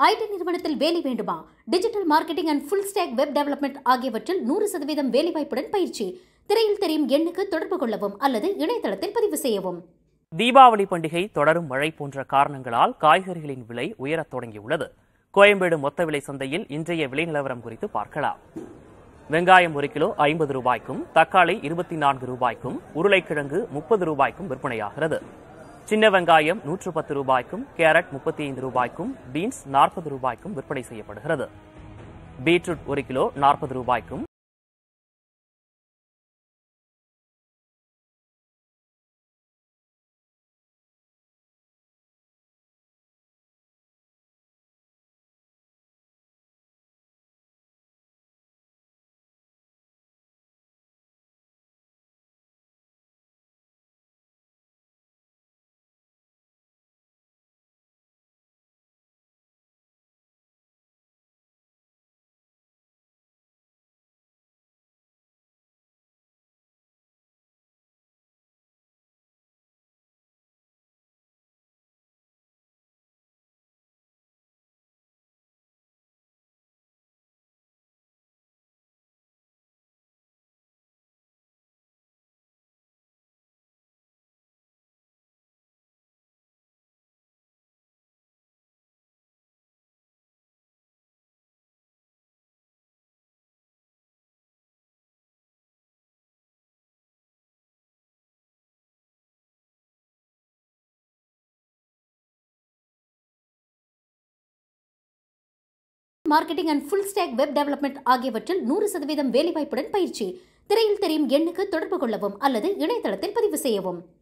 ID நிறுவனத்தில் வேலை வேண்டுமா digital marketing and full stack web development ஆகியவற்றில் நூறு சதவீதம் வேலைவாய்ப்புடன் பயிற்சி திரையில் தெரியும் எண்ணுக்கு தொடர்பு கொள்ளவும் அல்லது இணையதளத்தில் பதிவு செய்யவும் தீபாவளி பண்டிகை தொடரும் மழை போன்ற காரணங்களால் காய்கறிகளின் விலை உயரத் தொடங்கியுள்ளது கோயம்பேடு மொத்த விலை சந்தையில் இன்றைய விலை நிலவரம் குறித்து பார்க்கலாம் வெங்காயம் ஒரு கிலோ ஐம்பது ரூபாய்க்கும் தக்காளி இருபத்தி நான்கு ரூபாய்க்கும் உருளைக்கிழங்கு முப்பது ரூபாய்க்கும் விற்பனையாகிறது சின்ன வெங்காயம் நூற்று பத்து ரூபாய்க்கும் கேரட் முப்பத்தி ஐந்து ரூபாய்க்கும் பீன்ஸ் நாற்பது ரூபாய்க்கும் விற்பனை செய்யப்படுகிறது பீட்ரூட் ஒரு கிலோ நாற்பது ரூபாய்க்கும் marketing and full stack web development ஆகியவற்றில் நூறு சதவீதம் வேலைவாய்ப்புடன் பயிற்சி திரையில் தெரியும் எண்ணுக்கு தொடர்பு கொள்ளவும் அல்லது இணையதளத்தில் பதிவு செய்யவும்